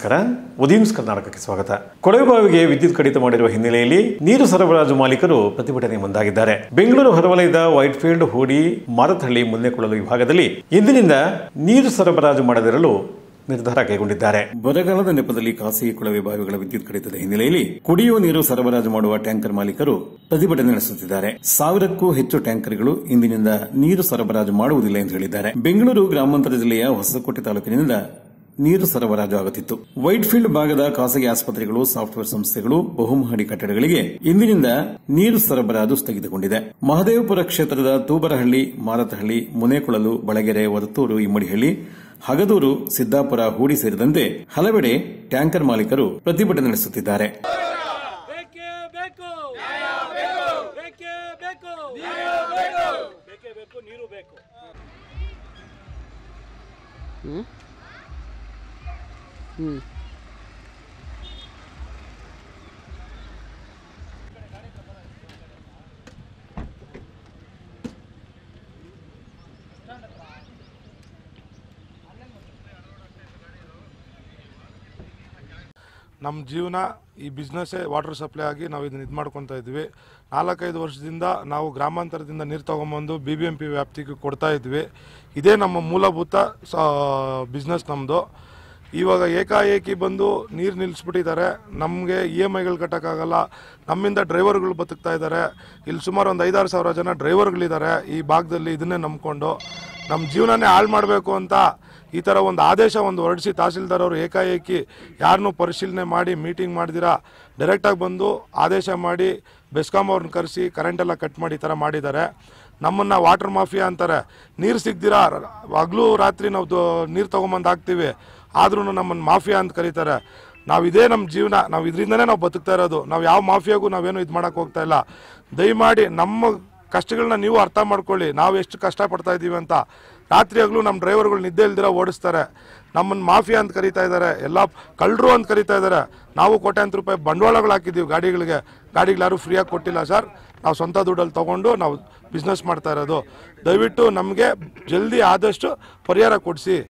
ನಮಸ್ಕಾರ ಉದಯ ನ್ಯೂಸ್ ಕರ್ನಾಟಕಕ್ಕೆ ಸ್ವಾಗತ ಕೊಳವೆಬಾವಿಗೆ ವಿದ್ಯುತ್ ಕಡಿತ ಮಾಡಿರುವ ಹಿನ್ನೆಲೆಯಲ್ಲಿ ನೀರು ಸರಬರಾಜು ಮಾಲೀಕರು ಪ್ರತಿಭಟನೆ ಮುಂದಾಗಿದ್ದಾರೆ ಬೆಂಗಳೂರು ಹೊರವಲಯದ ವೈಟ್ಫೀಲ್ಡ್ ಹೂಡಿ ಮಾರತಹಳ್ಳಿ ಮುನ್ನೆಕೊಳ್ಳಲು ವಿಭಾಗದಲ್ಲಿ ಇಂದಿನಿಂದ ನೀರು ಸರಬರಾಜು ಮಾಡದಿರಲು ನಿರ್ಧಾರ ಕೈಗೊಂಡಿದ್ದಾರೆ ಬರಗಾಲದ ನೆಪದಲ್ಲಿ ಖಾಸಗಿ ಕೊಳವೆ ಬಾವಿಗಳ ವಿದ್ಯುತ್ ಕಡಿತದ ಹಿನ್ನೆಲೆಯಲ್ಲಿ ಕುಡಿಯುವ ನೀರು ಸರಬರಾಜು ಮಾಡುವ ಟ್ಯಾಂಕರ್ ಮಾಲೀಕರು ಪ್ರತಿಭಟನೆ ನಡೆಸುತ್ತಿದ್ದಾರೆ ಸಾವಿರಕ್ಕೂ ಹೆಚ್ಚು ಟ್ಯಾಂಕರ್ಗಳು ಇಂದಿನಿಂದ ನೀರು ಸರಬರಾಜು ಮಾಡುವುದಿಲ್ಲ ಎಂದು ಹೇಳಿದ್ದಾರೆ ಬೆಂಗಳೂರು ಗ್ರಾಮಾಂತರ ಜಿಲ್ಲೆಯ ಹೊಸಕೋಟೆ ತಾಲೂಕಿನಿಂದ ನೀರು ಸರಬರಾಜು ಆಗುತ್ತಿತ್ತು ವೈಟ್ಫೀಲ್ಡ್ ಭಾಗದ ಖಾಸಗಿ ಆಸ್ಪತ್ರೆಗಳು ಸಾಫ್ಟ್ವೇರ್ ಸಂಸ್ಥೆಗಳು ಬಹುಮಹಡಿ ಕಟ್ಟಡಗಳಿಗೆ ಇಂದಿನಿಂದ ನೀರು ಸರಬರಾಜು ಸ್ಥಗಿತಗೊಂಡಿದೆ ಮಹದೇವಪುರ ಕ್ಷೇತ್ರದ ತೂಬರಹಳ್ಳಿ ಮಾರತಹಳ್ಳಿ ಮುನೇಕೊಳಲು ಬಳಗೆರೆ ವರತೂರು ಇಮ್ಮಡಿಹಳ್ಳಿ ಹಗದೂರು ಸಿದ್ದಾಪುರ ಹೂಡಿ ಸೇರಿದಂತೆ ಹಲವೆಡೆ ಟ್ಯಾಂಕರ್ ಮಾಲೀಕರು ಪ್ರತಿಭಟನೆ ನಡೆಸುತ್ತಿದ್ದಾರೆ ಬೇಕೇ ಬೇಕು ಬೇಕೇ ಬೇಕು ಬೇಕೇ ಬೇಕು ನೀರು ಬೇಕು ನಮ್ಮ ಜೀವನ ಈ ಬಿಸ್ನೆಸ್ಸೇ ವಾಟರ್ ಸಪ್ಲೈ ಆಗಿ ನಾವು ಇದನ್ನ ಇದು ಮಾಡ್ಕೊತಾ ಇದ್ವಿ ನಾಲ್ಕೈದು ವರ್ಷದಿಂದ ನಾವು ಗ್ರಾಮಾಂತರದಿಂದ ನೀರು ತೊಗೊಂಬಂದು ಬಿ ಬಿ ಎಂ ಪಿ ವ್ಯಾಪ್ತಿಗೆ ಕೊಡ್ತಾ ಇದ್ವಿ ಇದೇ ನಮ್ಮ ಮೂಲಭೂತ ಬಿಸ್ನೆಸ್ ನಮ್ಮದು ಇವಾಗ ಏಕಾಏಕಿ ಬಂದು ನೀರು ನಿಲ್ಲಿಸ್ಬಿಟ್ಟಿದ್ದಾರೆ ನಮಗೆ ಇ ಎಮ್ ಐಗಳು ಕಟ್ಟೋಕ್ಕಾಗಲ್ಲ ನಮ್ಮಿಂದ ಡ್ರೈವರ್ಗಳು ಬದುಕ್ತಾ ಇದ್ದಾರೆ ಇಲ್ಲಿ ಸುಮಾರು ಒಂದು ಐದಾರು ಸಾವಿರ ಜನ ಡ್ರೈವರ್ಗಳಿದ್ದಾರೆ ಈ ಭಾಗದಲ್ಲಿ ಇದನ್ನೇ ನಂಬ್ಕೊಂಡು ನಮ್ಮ ಜೀವನನೇ ಹಾಳು ಮಾಡಬೇಕು ಅಂತ ಈ ಥರ ಒಂದು ಆದೇಶ ಒಂದು ಹೊರಡಿಸಿ ತಹಸೀಲ್ದಾರ್ ಅವರು ಏಕಾಏಕಿ ಯಾರನ್ನೂ ಪರಿಶೀಲನೆ ಮಾಡಿ ಮೀಟಿಂಗ್ ಮಾಡಿದಿರಾ ಡೈರೆಕ್ಟಾಗಿ ಬಂದು ಆದೇಶ ಮಾಡಿ ಬೆಸ್ಕಾಂ ಅವ್ರನ್ನ ಕರೆಸಿ ಕರೆಂಟೆಲ್ಲ ಕಟ್ ಮಾಡಿ ಈ ಥರ ಮಾಡಿದ್ದಾರೆ ನಮ್ಮನ್ನು ವಾಟರ್ ಮಾಫಿಯಾ ಅಂತಾರೆ ನೀರು ಸಿಗ್ದಿರಾ ಹಗಲು ರಾತ್ರಿ ನಾವು ದೊ- ನೀರು ತೊಗೊಂಬಂದು ಹಾಕ್ತೀವಿ ಆದ್ರೂ ನಮ್ಮನ್ನು ಮಾಫಿಯಾ ಅಂತ ಕರೀತಾರೆ ನಾವು ಇದೇ ನಮ್ಮ ಜೀವನ ನಾವು ಇದರಿಂದನೇ ನಾವು ಬದುಕ್ತಾ ಇರೋದು ನಾವು ಯಾವ ಮಾಫಿಯಾಗೂ ನಾವೇನು ಇದು ಮಾಡೋಕೆ ಹೋಗ್ತಾ ಇಲ್ಲ ದಯಮಾಡಿ ನಮ್ಮ ಕಷ್ಟಗಳನ್ನ ನೀವು ಅರ್ಥ ಮಾಡ್ಕೊಳ್ಳಿ ನಾವು ಎಷ್ಟು ಕಷ್ಟಪಡ್ತಾ ಇದ್ದೀವಿ ಅಂತ ರಾತ್ರಿ ಹಗಲು ನಮ್ಮ ಡ್ರೈವರ್ಗಳು ನಿದ್ದೆ ಇಲ್ದಿರ ಓಡಿಸ್ತಾರೆ ನಮ್ಮನ್ನು ಮಾಫಿಯಾ ಅಂತ ಕರೀತಾ ಇದ್ದಾರೆ ಎಲ್ಲ ಕಳ್ಳರು ಅಂತ ಕರೀತಾ ಇದ್ದಾರೆ ನಾವು ಕೋಟ್ಯಾಂತರ ರೂಪಾಯಿ ಬಂಡವಾಳಗಳು ಹಾಕಿದ್ದೀವಿ ಗಾಡಿಗಳಿಗೆ ಗಾಡಿಗಳು ಯಾರು ಫ್ರೀಯಾಗಿ ಕೊಟ್ಟಿಲ್ಲ ಸರ್ ನಾವು ಸ್ವಂತ ದುಡ್ಡಲ್ಲಿ ತೊಗೊಂಡು ನಾವು ಬಿಸ್ನೆಸ್ ಮಾಡ್ತಾ ಇರೋದು ದಯವಿಟ್ಟು ನಮಗೆ ಜಲ್ದಿ ಆದಷ್ಟು ಪರಿಹಾರ ಕೊಡಿಸಿ